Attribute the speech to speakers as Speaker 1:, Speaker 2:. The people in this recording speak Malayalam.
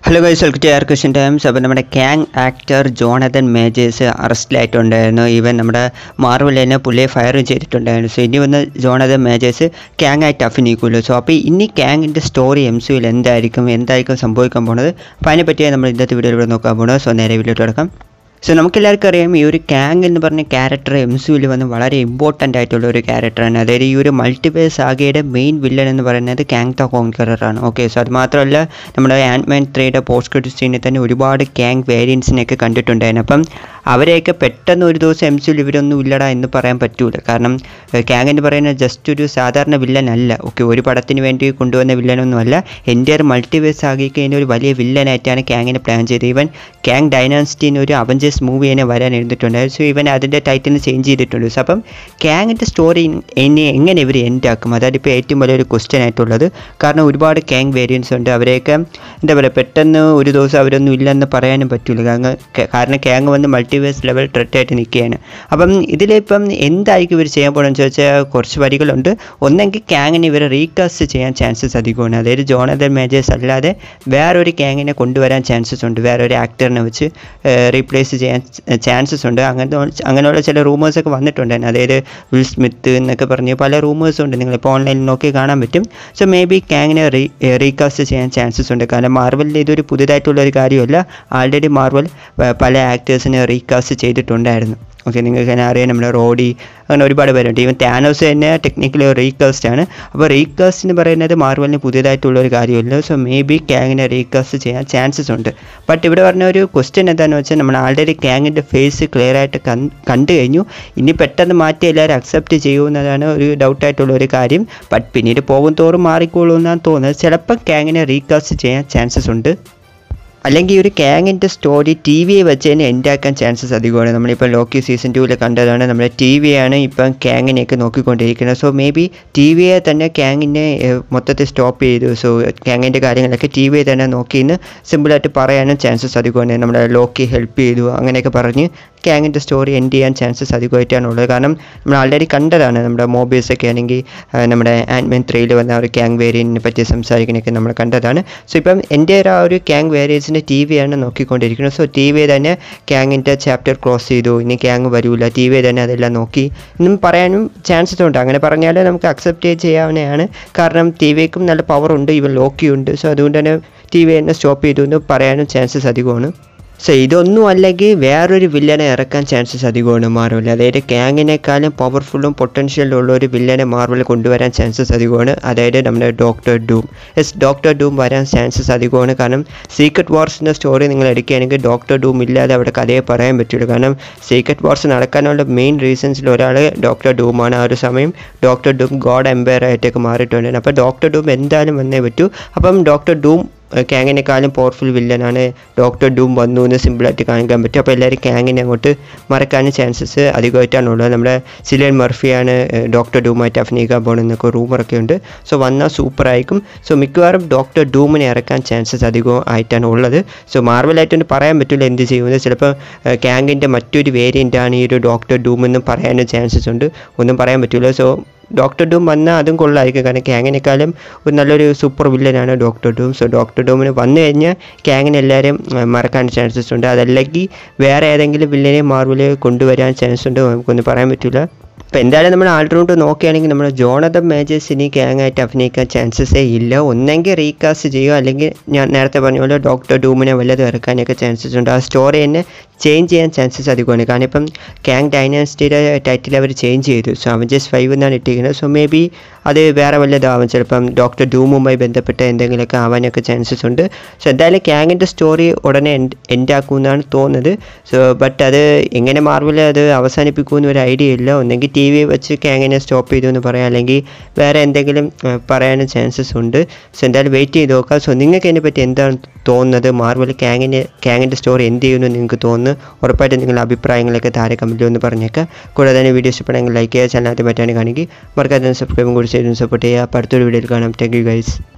Speaker 1: hello guys welcome to air question times അപ്പോൾ നമ്മുടെ ക്യാങ് ആക്ടർ ജോണതൻ മേജേഴ്സ് അറസ്റ്റിലായിട്ടുണ്ടായിരുന്നു ഈവൻ നമ്മുടെ മാർവൽ തന്നെ പുള്ളിയെ ഫയറും ചെയ്തിട്ടുണ്ടായിരുന്നു സോ ഇനി വന്ന് ജോണതൻ മേജേഴ്സ് ക്യാങ് ആയിട്ട് അഭിനയിക്കുമല്ലോ സോ അപ്പോൾ ഇനി ക്യാങ്ങിൻ്റെ സ്റ്റോറി എം സിയിൽ എന്തായിരിക്കും എന്തായിരിക്കും സംഭവിക്കാൻ പോണത് അപ്പോൾ അതിനെപ്പറ്റിയാണ് നമ്മൾ ഇന്നത്തെ വീഡിയോയിൽ നോക്കാൻ പോകുന്നത് സോ നേരെ വീഡിയോ തുടക്കം സോ നമുക്കെല്ലാവർക്കും അറിയാം ഈ ഒരു ക്യാങ് എന്ന് പറഞ്ഞ ക്യാരക്ടർ എം സിയിൽ വന്ന് വളരെ ഇമ്പോർട്ടൻ്റ് ആയിട്ടുള്ള ഒരു ക്യാരക്ടറാണ് അതായത് ഈ ഒരു മൾട്ടിവേഴ്സ് ആകെയുടെ മെയിൻ വില്ലൻ എന്ന് പറയുന്നത് ക്യാങ് ദ കോൺകറാണ് ഓക്കെ സോ അത് മാത്രമല്ല നമ്മുടെ ആൻഡ്മാൻ ത്രീയുടെ പോസ്റ്റ് ക്രെഡിറ്റ് സീനിൽ തന്നെ ഒരുപാട് ക്യാങ് വേരിയൻസിനെയൊക്കെ കണ്ടിട്ടുണ്ടായിരുന്നു അപ്പം അവരെയൊക്കെ പെട്ടെന്ന് ഒരു ദിവസം എം സിയിൽ ഇവരൊന്നും ഇല്ലടാ എന്ന് പറയാൻ പറ്റൂല കാരണം ക്യാങ് എന്ന് പറയുന്നത് ജസ്റ്റ് ഒരു സാധാരണ വില്ലൻ അല്ല ഓക്കെ ഒരു പടത്തിന് വേണ്ടി കൊണ്ടുവന്ന വില്ലനൊന്നുമല്ല എൻ്റെ ഒരു മൾട്ടിവേഴ്സ് ആകിക്കഴിഞ്ഞ ഒരു വലിയ വില്ലനായിട്ടാണ് ക്യാങ്ങിനെ പ്ലാൻ ചെയ്തത് ഇവൻ ക്യാങ് ഡൈനാസ്റ്റിന് ഒരു അവഞ്ചേഴ്സ് മൂവി തന്നെ വരാൻ എഴുതിയിട്ടുണ്ടായിരുന്നു സോ ഇവൻ അതിൻ്റെ ടൈറ്റിൽ ചേഞ്ച് ചെയ്തിട്ടുണ്ട് സോ അപ്പം ക്യാങ്ങിൻ്റെ സ്റ്റോറി എന്നെ എങ്ങനെ ഇവർ എൻഡ് ആക്കും അതായത് ഇപ്പോൾ ഏറ്റവും വലിയൊരു ക്വസ്റ്റ്യൻ ആയിട്ടുള്ളത് കാരണം ഒരുപാട് ക്യാങ് വേരിയൻസ് ഉണ്ട് അവരെയൊക്കെ എന്താ പറയുക പെട്ടെന്ന് ഒരു ദിവസം അവരൊന്നും ഇല്ലെന്ന് പറയാനും പറ്റില്ല കാരണം കാരണം ക്യാങ് വന്ന് മൾട്ടിവേഴ്സ് ലെവൽ ത്രെറ്റായിട്ട് നിൽക്കുകയാണ് അപ്പം ഇതിലിപ്പം എന്തായിരിക്കും ഇവർ ചെയ്യാൻ പോകുന്നത് ചോദിച്ചാൽ കുറച്ച് വരികളുണ്ട് ഒന്നെങ്കിൽ ക്യാങ്ങിനെ ഇവർ റീകാസ്റ്റ് ചെയ്യാൻ ചാൻസസ് അധികമാണ് അതായത് ജോണതൻ മേജേഴ്സ് അല്ലാതെ വേറൊരു ക്യാങ്ങിനെ കൊണ്ടുവരാൻ ചാൻസസ് ഉണ്ട് വേറൊരു ആക്ടറിനെ വെച്ച് റീപ്ലേസ് ചെയ്യാൻ ചാൻസസ് ഉണ്ട് അങ്ങനത്തെ അങ്ങനെയുള്ള ചില റൂമേഴ്സൊക്കെ വന്നിട്ടുണ്ടായിരുന്നു അതായത് വിൽ സ്മിത്ത് എന്നൊക്കെ പറഞ്ഞ് പല റൂമേഴ്സും ഉണ്ട് നിങ്ങളിപ്പോൾ ഓൺലൈനിൽ നോക്കി കാണാൻ പറ്റും സോ മേ ബി ക്യാങ്ങിനെ റീ റീകാസ്റ്റ് ചെയ്യാൻ ചാൻസസ് ഉണ്ട് കാരണം മാർവലിൽ ഇതൊരു പുതുതായിട്ടുള്ള ഒരു കാര്യമല്ല ആൾറെഡി മാർവൽ പല ആക്ടേഴ്സിനെ റീകാസ്റ്റ് ചെയ്തിട്ടുണ്ടായിരുന്നു ഓക്കെ നിങ്ങൾക്ക് തന്നെ അറിയാം നമ്മുടെ റോഡി അങ്ങനെ ഒരുപാട് പേരുണ്ട് ഈവൻ താനോസ് തന്നെ ടെക്നിക്കലി റീകാസ്റ്റ് ആണ് അപ്പോൾ റീകാസ്റ്റ് എന്ന് പറയുന്നത് മാർവലിന് പുതിയതായിട്ടുള്ള ഒരു കാര്യമല്ല സോ മേ ബി ക്യാങ്ങിനെ റീകാസ്റ്റ് ചെയ്യാൻ ചാൻസസ് ഉണ്ട് ബട്ട് ഇവിടെ പറഞ്ഞ ഒരു ക്വസ്റ്റ്യൻ എന്താണെന്ന് വെച്ചാൽ നമ്മൾ ആൾറെഡി ക്യാങ്ങിൻ്റെ ഫേസ് ക്ലിയർ ആയിട്ട് കണ്ടു കഴിഞ്ഞു ഇനി പെട്ടെന്ന് മാറ്റി എല്ലാവരും അക്സെപ്റ്റ് ചെയ്യുമെന്നതാണ് ഒരു ഡൗട്ടായിട്ടുള്ള ഒരു കാര്യം ബട്ട് പിന്നീട് പോകും തോറും മാറിക്കോളൂ എന്നാണ് തോന്നുന്നത് ചിലപ്പോൾ ക്യാങ്ങിനെ റീകാസ്റ്റ് ചെയ്യാൻ ചാൻസസ് ഉണ്ട് അല്ലെങ്കിൽ ഈ ഒരു ക്യാങ്ങിൻ്റെ സ്റ്റോറി ടി വിയെ വെച്ച് തന്നെ എൻഡാക്കാൻ ചാൻസസ് അധികമാണ് നമ്മളിപ്പോൾ ലോക്കി സീസൺ ടൂവിൽ കണ്ടതാണ് നമ്മുടെ ടി വിയാണ് ഇപ്പം ക്യാങ്ങിനെയൊക്കെ നോക്കിക്കൊണ്ടിരിക്കുന്നത് സോ മേ ബി ടി വിയെ തന്നെ ക്യാങ്ങിനെ മൊത്തത്തിൽ സ്റ്റോപ്പ് ചെയ്തു സോ ക്യാങ്ങിൻ്റെ കാര്യങ്ങളൊക്കെ ടി വിയെ തന്നെ നോക്കിയെന്ന് സിമ്പിളായിട്ട് പറയാനും ചാൻസസ് അധികമാണ് നമ്മുടെ ലോക്കി ഹെൽപ്പ് ചെയ്തു അങ്ങനെയൊക്കെ പറഞ്ഞ് ക്യാങ്ങിൻ്റെ സ്റ്റോറി എൻഡ് ചെയ്യാൻ ചാൻസസ് അധികമായിട്ടാണ് ഉള്ളത് കാരണം നമ്മൾ ആൾറെഡി കണ്ടതാണ് നമ്മുടെ മോബീസ് ഒക്കെ ആണെങ്കിൽ നമ്മുടെ ആൻഡ്മെൻ ത്രീയിൽ വന്ന ഒരു ക്യാങ് വേരിയൻറ്റിനെ പറ്റി സംസാരിക്കുന്നതൊക്കെ നമ്മൾ കണ്ടതാണ് സോ ഇപ്പം എൻ്റെ ആ ഒരു ക്യാങ് വേരിയൻസിൻ്റെ ടി വിയാണ് നോക്കിക്കൊണ്ടിരിക്കുന്നത് സോ ടി വി തന്നെ ക്യാങ്ങിൻ്റെ ചാപ്റ്റർ ക്ലോസ് ചെയ്തു ഇനി ക്യാങ് വരില്ല ടി വി തന്നെ അതെല്ലാം നോക്കി എന്നും പറയാനും ചാൻസസ് ഉണ്ട് അങ്ങനെ പറഞ്ഞാൽ നമുക്ക് അക്സെപ്റ്റ് ചെയ്യാവുന്നതാണ് കാരണം ടി വിക്കും നല്ല പവർ ഉണ്ട് ഇവൻ ലോക്കിയുണ്ട് സോ അതുകൊണ്ട് തന്നെ ടി വി തന്നെ സ്റ്റോപ്പ് ചെയ്തു എന്ന് പറയാനും ചാൻസസ് അധികമാണ് സോ ഇതൊന്നും അല്ലെങ്കിൽ വേറൊരു വില്ലനെ ഇറക്കാൻ ചാൻസസ് അധികമാണ് മാർവൽ അതായത് ക്യാങ്ങിനേക്കാളും പവർഫുള്ളും പൊട്ടൻഷ്യലും ഉള്ള ഒരു വില്ലനെ മാർവൽ കൊണ്ടുവരാൻ ചാൻസസ് അധികമാണ് അതായത് നമ്മുടെ Doctor Doom yes Doctor Doom വരാൻ ചാൻസസ് അധികമാണ് കാരണം സീക്രട്ട് വാർസിൻ്റെ സ്റ്റോറി നിങ്ങൾ എടുക്കുകയാണെങ്കിൽ ഡോക്ടർ ഡൂം ഇല്ലാതെ അവിടെ കഥയെ പറയാൻ പറ്റുള്ളൂ കാരണം സീക്രട്ട് വാർസ് നടക്കാനുള്ള മെയിൻ റീസൺസിൽ ഒരാൾ ഡോക്ടർ ഡൂമാണ് ആ ഒരു സമയം ഡോക്ടർ ഡൂം ഗോഡ് എംപയർ ആയിട്ടൊക്കെ മാറിയിട്ടുണ്ട് അപ്പോൾ ഡോക്ടർ ഡൂം എന്തായാലും വന്നേ പറ്റൂ അപ്പം ഡോക്ടർ ഡൂം ക്യാങ്ങിനെക്കാളും പവർഫുൾ വില്ലനാണ് ഡോക്ടർ ഡൂം വന്നു എന്ന് സിമ്പിളായിട്ട് കാണിക്കാൻ പറ്റും അപ്പോൾ എല്ലാവരും ക്യാങ്ങിനെ അങ്ങോട്ട് മറക്കാനും ചാൻസസ് അധികമായിട്ടാണ് ഉള്ളത് നമ്മുടെ സിലിയൻ മർഫിയാണ് ഡോക്ടർ ഡൂമായിട്ട് അഭിനയിക്കാൻ പോകുന്നതൊക്കെ റൂമറൊക്കെ ഉണ്ട് സോ വന്നാൽ സൂപ്പർ ആയിരിക്കും സോ മിക്കവാറും ഡോക്ടർ ഡൂമിനെ ഇറക്കാൻ ചാൻസസ് അധികം ആയിട്ടാണ് ഉള്ളത് സോ മാർവലായിട്ടൊന്നും പറയാൻ പറ്റില്ല എന്ത് ചെയ്യുന്നത് ചിലപ്പോൾ ക്യാങ്ങിൻ്റെ മറ്റൊരു വേരിയൻ്റാണ് ഈ ഒരു ഡോക്ടർ ഡൂം എന്നും പറയാനും ചാൻസസ് ഉണ്ട് ഒന്നും പറയാൻ പറ്റില്ല സോ ഡോക്ടർ ഡൂം വന്നാൽ അതും കൊള്ളായിരിക്കും കാരണം ക്യാങ്ങിനേക്കാളും ഒരു നല്ലൊരു സൂപ്പർ വില്ലനാണ് ഡോക്ടർ ഡൂം സോ ഡോക്ടർ ഡൂമിന് വന്നു കഴിഞ്ഞാൽ ക്യാങ്ങിന് എല്ലാവരും മറക്കാൻ ചാൻസസ് ഉണ്ട് അതല്ലെങ്കിൽ വേറെ ഏതെങ്കിലും വില്ലനെ മാർവിൽ കൊണ്ടുവരാൻ ചാൻസ് ഉണ്ട് നമുക്കൊന്നും പറയാൻ പറ്റില്ല അപ്പോൾ എന്തായാലും നമ്മൾ ആൾറൗണ്ട് നോക്കുകയാണെങ്കിൽ നമ്മൾ ജോണതം മേജേഴ്സ് ഇനി ഗ്യാങ്ങായിട്ട് അഭിനയിക്കാൻ ചാൻസസേ ഇല്ല ഒന്നെങ്കിൽ റീകാസ്റ്റ് ചെയ്യുക അല്ലെങ്കിൽ ഞാൻ നേരത്തെ പറഞ്ഞ പോലെ ഡോക്ടർ ഡൂമിനെ വല്ലതും ഇറക്കാനൊക്കെ ചാൻസസ് ഉണ്ട് ആ സ്റ്റോറി തന്നെ ചേഞ്ച് ചെയ്യാൻ ചാൻസസ് അധികമാണ് കാരണം ഇപ്പം ക്യാങ് ഡൈനാസ്റ്റിയുടെ ടൈറ്റിൽ അവർ ചേഞ്ച് ചെയ്തു സോ അവഞ്ചേഴ്സ് ഫൈവ് എന്നാണ് ഇട്ടിരിക്കുന്നത് സോ മേ ബി അത് വേറെ വല്ലതാവും ചിലപ്പം ഡോക്ടർ ഡൂമുമായി ബന്ധപ്പെട്ട എന്തെങ്കിലുമൊക്കെ ആവാനൊക്കെ ചാൻസസ് ഉണ്ട് സോ എന്തായാലും ക്യാങ്ങിൻ്റെ സ്റ്റോറി ഉടനെ എൻഡ് എൻഡാക്കുമെന്നാണ് തോന്നുന്നത് സോ ബട്ട് അത് എങ്ങനെ മാർവൽ അത് അവസാനിപ്പിക്കുമെന്ന് ഒരു ഐഡിയ ഇല്ല ഒന്നെങ്കിൽ ടി വി വെച്ച് ക്യാങ്ങിനെ സ്റ്റോപ്പ് ചെയ്തു എന്ന് പറയാം അല്ലെങ്കിൽ വേറെ എന്തെങ്കിലും പറയാനും ചാൻസസ് ഉണ്ട് സോ എന്തായാലും വെയിറ്റ് ചെയ്ത് നോക്കാം സോ നിങ്ങൾക്ക് ഇതിനെപ്പറ്റി എന്താണ് തോന്നുന്നത് മാർവൽ ക്യാങ്ങിൻ്റെ ക്യാങ്ങിൻ്റെ സ്റ്റോറി എന്ത് ചെയ്യുമെന്ന് നിങ്ങൾക്ക് തോന്നുന്നു ഉറപ്പായിട്ടും നിങ്ങളുടെ അഭിപ്രായങ്ങളൊക്കെ താഴെ കമൻറ്റിൽ ഒന്ന് പറഞ്ഞേക്കാം കൂടാതെ തന്നെ വീഡിയോ ഇഷ്ടപ്പെടെങ്കിൽ ലൈക്ക് ചെയ്യുക ചാനൽ ആദ്യം പറ്റാണ് കാണിക്കുക മറക്കാതെ സബ്സ്ക്രൈബും കൂടി ചെയ്ത് സപ്പോർട്ട് ചെയ്യുക അപ്പോൾ അടുത്തൊരു വീഡിയോയിൽ കാണാം താങ്ക് യു ഗൈസ്